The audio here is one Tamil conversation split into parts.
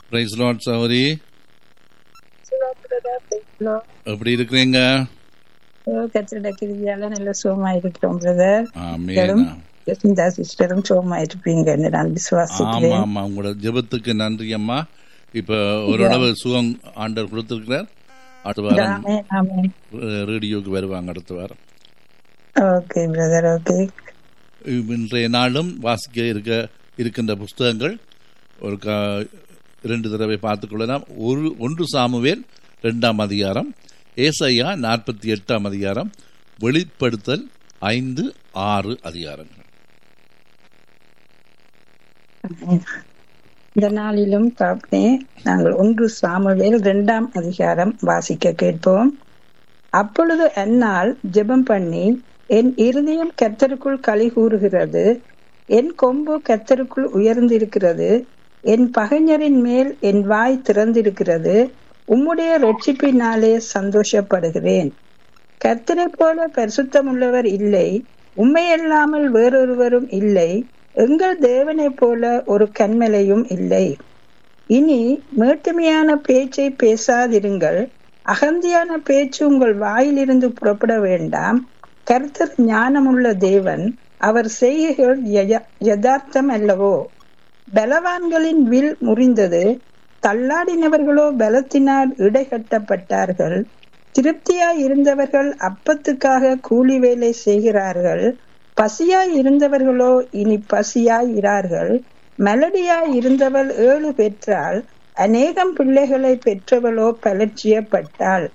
பிரைஸ் லாட் சௌரி எப்படி இருக்கிறீங்க கத்திரிட கிருதியால நல்ல சுகமா இருக்கிறோம் பிரதர் ஆமேன் ஜெசிந்தா சிஸ்டரும் சுகமா இருப்பீங்கன்னு நான் ஆமா விசுவாசிக்கிறேன் ஆமா உங்களோட ஜெபத்துக்கு நன்றி அம்மா இப்ப ஓரளவு சுகம் ஆண்டவர் கொடுத்திருக்கிறார் அடுத்த வாரம் ஆமே ஆமே அஹ், ரேடியோக்கு வருவாங்க அடுத்த வாரம் ஓகே பிரதர் ஓகே இன்றைய நாளும் வாசிக்க இருக்க இருக்கின்ற புஸ்தகங்கள் ஒரு க இரண்டு தடவை பார்த்துக்கொள்ளலாம் ஒரு ஒன்று சாமுவேல் ரெண்டாம் அதிகாரம் ஏசையா நாற்பத்தி எட்டாம் அதிகாரம் வெளிப்படுத்தல் ஐந்து ஆறு அதிகாரங்கள் இந்த நாளிலும் தாப்னே நாங்கள் ஒன்று சாமுவேல் இரண்டாம் அதிகாரம் வாசிக்க கேட்போம் அப்பொழுது அந்நாள் ஜெபம் பண்ணி என் இருதயம் கத்தருக்குள் களி கூறுகிறது என் கொம்பு கத்தருக்குள் உயர்ந்திருக்கிறது என் பகைஞரின் மேல் என் வாய் திறந்திருக்கிறது உம்முடைய ரட்சிப்பினாலே சந்தோஷப்படுகிறேன் கர்த்தரைப் போல பரிசுத்தமுள்ளவர் இல்லை உண்மையல்லாமல் வேறொருவரும் இல்லை எங்கள் தேவனைப் போல ஒரு கண்மலையும் இல்லை இனி மேட்டுமையான பேச்சை பேசாதிருங்கள் அகந்தியான பேச்சு உங்கள் வாயிலிருந்து புறப்பட வேண்டாம் கர்த்தர் ஞானமுள்ள தேவன் அவர் செய்கைகள் யஜ- யதார்த்தம் அல்லவோ பலவான்களின் வில் முறிந்தது தள்ளாடினவர்களோ பலத்தினால் இடைகட்டப்பட்டார்கள் திருப்தியாய் இருந்தவர்கள் அப்பத்துக்காக கூலி வேலை செய்கிறார்கள் பசியாய் இருந்தவர்களோ இனி பசியாய் இரார்கள் மெலடியாய் இருந்தவள் ஏழு பெற்றாள் அநேகம் பிள்ளைகளை பெற்றவளோ பலட்சியப்பட்டாள்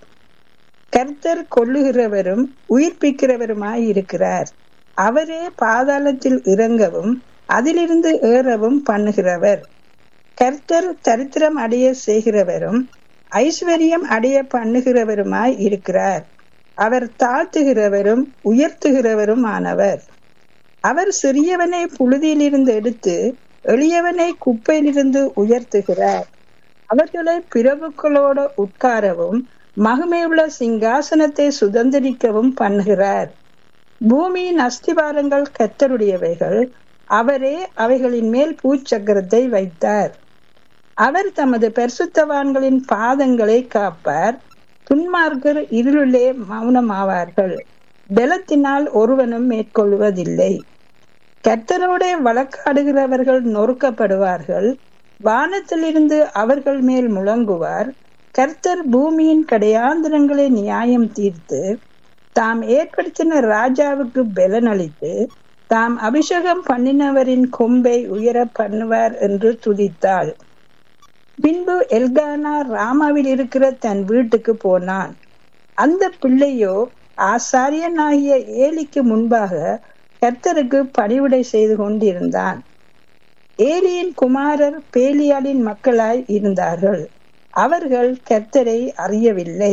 கர்த்தர் கொல்லுகிறவரும் உயிர்ப்பிக்கிறவருமாய் இருக்கிறார் அவரே பாதாளத்தில் இறங்கவும் அதிலிருந்து ஏறவும் பண்ணுகிறவர் கர்த்தர் தரித்திரம் அடைய செய்கிறவரும் ஐஸ்வர்யம் அடைய பண்ணுகிறவருமாய் இருக்கிறார் அவர் தாழ்த்துகிறவரும் உயர்த்துகிறவரும் ஆனவர் அவர் சிறியவனை புழுதியிலிருந்து எடுத்து எளியவனை குப்பையிலிருந்து உயர்த்துகிறார் அவர்களை பிரபுக்களோடு உட்காரவும் மகிமையுள்ள சிங்காசனத்தை சுதந்திரிக்கவும் பண்ணுகிறார் பூமியின் அஸ்திவாரங்கள் கத்தருடையவைகள் அவரே அவைகளின் மேல் பூச்சக்கரத்தை வைத்தார் அவர் தமது பரிசுத்தவான்களின் பாதங்களை காப்பார் துன்மார்க்கர் இருளிலே மௌனமாவார்கள் பலத்தினால் ஒருவனும் மேற்கொள்வதில்லை கர்த்தரோட வழக்காடுகிறவர்கள் நொறுக்கப்படுவார்கள் வானத்திலிருந்து அவர்கள் மேல் முழங்குவார் கர்த்தர் பூமியின் கடையாந்திரங்களை நியாயம் தீர்த்து தாம் ஏற்படுத்தின ராஜாவுக்கு பலனளித்து தாம் அபிஷேகம் பண்ணினவரின் கொம்பை உயர பண்ணுவார் என்று துதித்தாள் பின்பு எல்கானா ராமாவில் இருக்கிற தன் வீட்டுக்கு போனான் அந்த பிள்ளையோ ஆசாரியனாகிய ஏலிக்கு முன்பாக கர்த்தருக்கு பணிவிடை செய்து கொண்டிருந்தான் ஏலியின் குமாரர் பேலியாளின் மக்களாய் இருந்தார்கள் அவர்கள் கர்த்தரை அறியவில்லை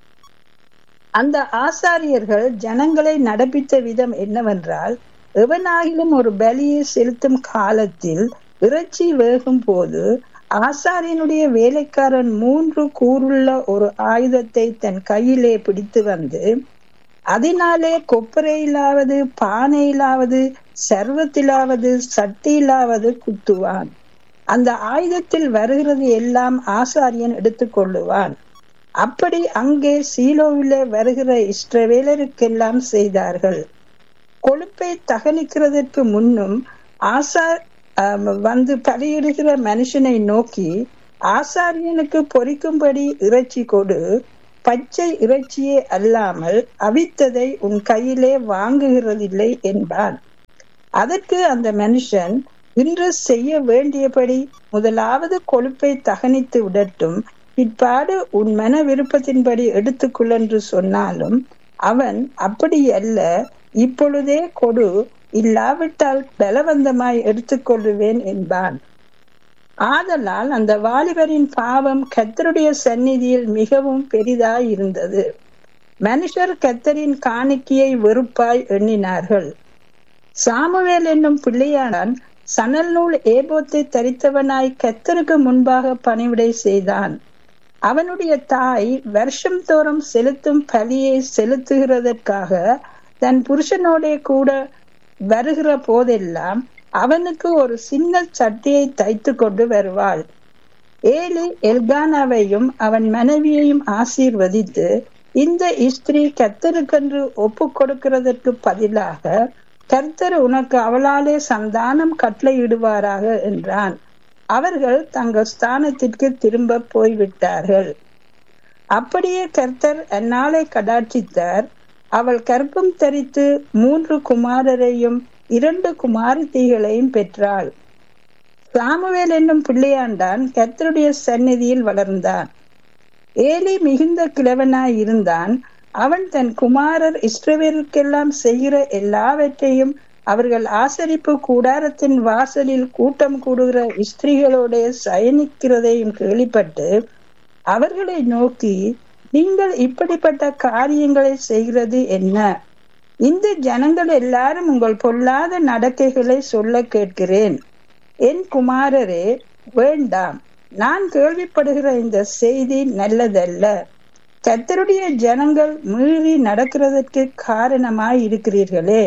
அந்த ஆசாரியர்கள் ஜனங்களை நடப்பித்த விதம் என்னவென்றால் எவனாகிலும் ஒரு பலியை செலுத்தும் காலத்தில் இறைச்சி வேகும் போது ஆசாரியனுடைய வேலைக்காரன் மூன்று கூறுள்ள ஒரு ஆயுதத்தை தன் கையிலே பிடித்து வந்து அதனாலே கொப்பரையிலாவது பானையிலாவது சர்வத்திலாவது சட்டியிலாவது குத்துவான் அந்த ஆயுதத்தில் வருகிறது எல்லாம் ஆசாரியன் எடுத்துக்கொள்ளுவான் அப்படி அங்கே சீலோவிலே வருகிற இஸ்ரவேலருக்கெல்லாம் செய்தார்கள் கொழுப்பை தகனிக்கிறதற்கு முன்னும் ஆசா ஆம், வந்து பலியிடுகிற மனுஷனை நோக்கி ஆசாரியனுக்கு பொறிக்கும்படி இறைச்சி கொடு பச்சை இறைச்சியே அல்லாமல் அவித்ததை உன் கையிலே வாங்குகிறதில்லை என்பான் அதற்கு அந்த மனுஷன் இன்று செய்ய வேண்டியபடி முதலாவது கொழுப்பை தகனித்து விடட்டும் பிற்பாடு உன் மன விருப்பத்தின்படி எடுத்துக்கொள் என்று சொன்னாலும் அவன் அப்படி அல்ல இப்பொழுதே கொடு இல்லாவிட்டால் பலவந்தமாய் எடுத்துக்கொள்ளுவேன் என்பான் ஆதலால் அந்த வாலிபரின் பாவம் கத்தருடைய சந்நிதியில் மிகவும் பெரிதாய் இருந்தது மனுஷர் கத்தரின் காணிக்கையை வெறுப்பாய் எண்ணினார்கள் சாமுவேல் என்னும் பிள்ளையானான் சணல் நூல் ஏபோத்தை தரித்தவனாய் கத்தருக்கு முன்பாக பணிவிடை செய்தான் அவனுடைய தாய் வருஷம் தோறும் செலுத்தும் பலியை செலுத்துகிறதற்காக தன் புருஷனோடே கூட வருகிற போதெல்லாம் அவனுக்கு ஒரு சின்ன சட்டியை தைத்து கொண்டு வருவாள் ஏலி எல்கானாவையும் அவன் மனைவியையும் ஆசீர்வதித்து இந்த ஸ்திரீ கர்த்தருக்கென்று ஒப்பு கொடுக்கிறதற்கு பதிலாக கர்த்தர் உனக்கு அவளாலே சந்தானம் கட்டளையிடுவாராக என்றான் அவர்கள் தங்கள் ஸ்தானத்திற்கு திரும்ப போய்விட்டார்கள் அப்படியே கர்த்தர் அந்நாளை கடாட்சித்தார் அவள் கற்பம் தரித்து மூன்று குமாரரையும் இரண்டு குமாரத்திகளையும் பெற்றாள் சாமுவேல் என்னும் பிள்ளையாண்டான் கர்த்தருடைய சந்நிதியில் வளர்ந்தான் ஏலி மிகுந்த கிழவனாய் இருந்தான் அவன் தன் குமாரர் இஸ்ரவேலுக்கெல்லாம் செய்கிற எல்லாவற்றையும் அவர்கள் ஆசரிப்பு கூடாரத்தின் வாசலில் கூட்டம் கூடுகிற ஸ்திரீகளோட சயனிக்கிறதையும் கேள்விப்பட்டு அவர்களை நோக்கி நீங்கள் இப்படிப்பட்ட காரியங்களை செய்கிறது என்ன இந்த ஜனங்கள் எல்லாரும் உங்கள் பொல்லாத நடக்கைகளை சொல்ல கேட்கிறேன் என் குமாரரே வேண்டாம் நான் கேள்விப்படுகிற இந்த செய்தி நல்லதல்ல கத்தருடைய ஜனங்கள் மீறி நடக்கிறதற்கு காரணமாய் இருக்கிறீர்களே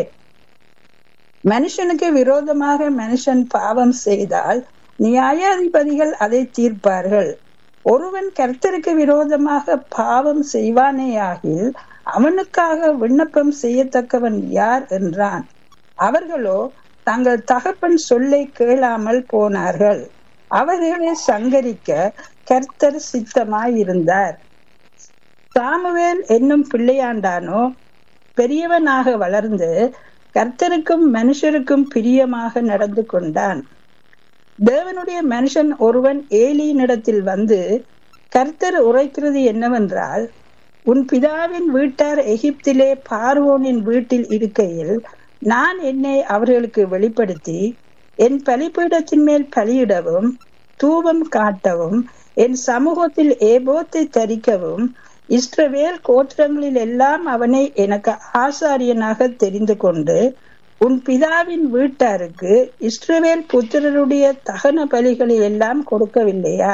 மனுஷனுக்கு விரோதமாக மனுஷன் பாவம் செய்தால் நியாயாதிபதிகள் அதை தீர்ப்பார்கள் ஒருவன் கர்த்தருக்கு விரோதமாக பாவம் செய்வானேயாகில் அவனுக்காக விண்ணப்பம் செய்யத்தக்கவன் யார் என்றான் அவர்களோ தங்கள் தகப்பன் சொல்லை கேளாமல் போனார்கள் அவர்களை சங்கரிக்க கர்த்தர் சித்தமாயிருந்தார் சாமுவேல் என்னும் பிள்ளையாண்டானோ பெரியவனாக வளர்ந்து கர்த்தருக்கும் மனுஷருக்கும் பிரியமாக நடந்து கொண்டான் தேவனுடைய மனுஷன் ஒருவன் ஏலியினிடத்தில் வந்து கர்த்தர் உரைக்கிறது என்னவென்றால் உன் பிதாவின் வீட்டார் எகிப்திலே பார்வோனின் வீட்டில் இருக்கையில் நான் என்னை அவர்களுக்கு வெளிப்படுத்தி என் பலிபீடத்தின் மேல் பலியிடவும் தூபம் காட்டவும் என் சமூகத்தில் ஏபோத்தை தரிக்கவும் இஸ்ரவேல் கோத்திரங்களில் எல்லாம் அவனை எனக்கு ஆசாரியனாக தெரிந்து கொண்டு உன் பிதாவின் வீட்டாருக்கு இஸ்ரவேல் புத்திரருடைய தகன பலிகளை எல்லாம் கொடுக்கவில்லையா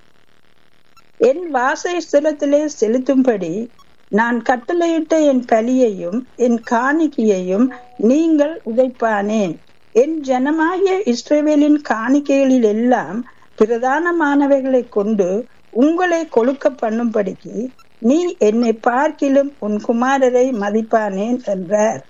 என் வாசஸ்தலத்திலே செலுத்தும்படி நான் கட்டளையிட்ட என் பலியையும் என் காணிக்கையையும் நீங்கள் உதைப்பானேன் என் ஜனமாகிய இஸ்ரேவேலின் காணிக்கைகளில் எல்லாம் பிரதானமானவைகளை கொண்டு உங்களை கொழுக்க பண்ணும்படிக்கு நீ என்னை பார்க்கிலும் உன் குமாரரை மதிப்பானேன் என்றார்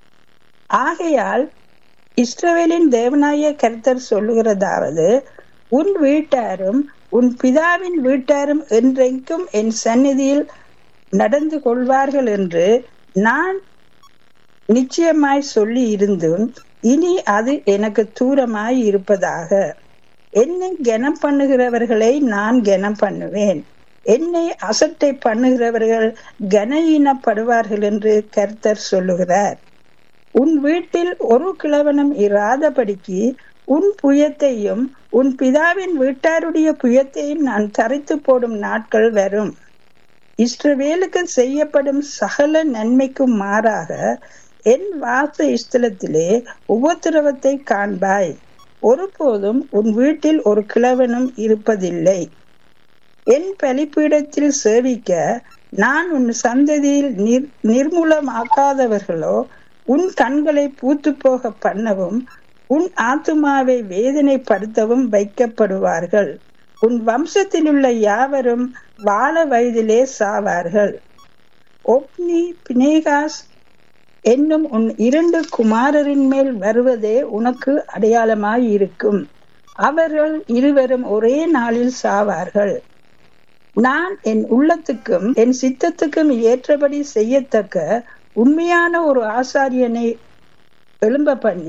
ஆகையால் இஸ்ரவேலின் தேவனாய கர்த்தர் சொல்லுகிறதாவது உன் வீட்டாரும் உன் பிதாவின் வீட்டாரும் என்றைக்கும் என் சந்நிதியில் நடந்து கொள்வார்கள் என்று நான் நிச்சயமாய் சொல்லி இருந்தும் இனி அது எனக்கு தூரமாய் இருப்பதாக என்னை கனம் பண்ணுகிறவர்களை நான் கனம் பண்ணுவேன் என்னை அசட்டை பண்ணுகிறவர்கள் கனஈனப்படுவார்கள் என்று கர்த்தர் சொல்லுகிறார் உன் வீட்டில் ஒரு கிழவனும் இராதபடிக்கு உன் புயத்தையும் உன் பிதாவின் வீட்டாருடைய புயத்தையும் நான் தரித்து போடும் நாட்கள் வரும் இஸ்ரவேலுக்கு செய்யப்படும் சகல நன்மைக்கும் மாறாக என் வாச ஸ்தலத்திலே உபத்திரவத்தை காண்பாய் ஒருபோதும் உன் வீட்டில் ஒரு கிழவனும் இருப்பதில்லை என் பலிப்பீடத்தில் சேவிக்க நான் உன் சந்ததியில் நிர் நிர்மூலமாக்காதவர்களோ உன் கண்களை பூத்து போக பண்ணவும் உன் ஆத்துமாவை வேதனைப்படுத்தவும் வைக்கப்படுவார்கள் உன் வம்சத்தில் உள்ள யாவரும் வாழ வயதிலே சாவார்கள் ஒப்னி பினேகாஸ் என்னும் உன் இரண்டு குமாரரின் மேல் வருவதே உனக்கு அடையாளமாய் இருக்கும் அவர்கள் இருவரும் ஒரே நாளில் சாவார்கள் நான் என் உள்ளத்துக்கும் என் சித்தத்துக்கும் ஏற்றபடி செய்யத்தக்க உண்மையான ஒரு ஆசாரியனை எழும்ப பண்ணி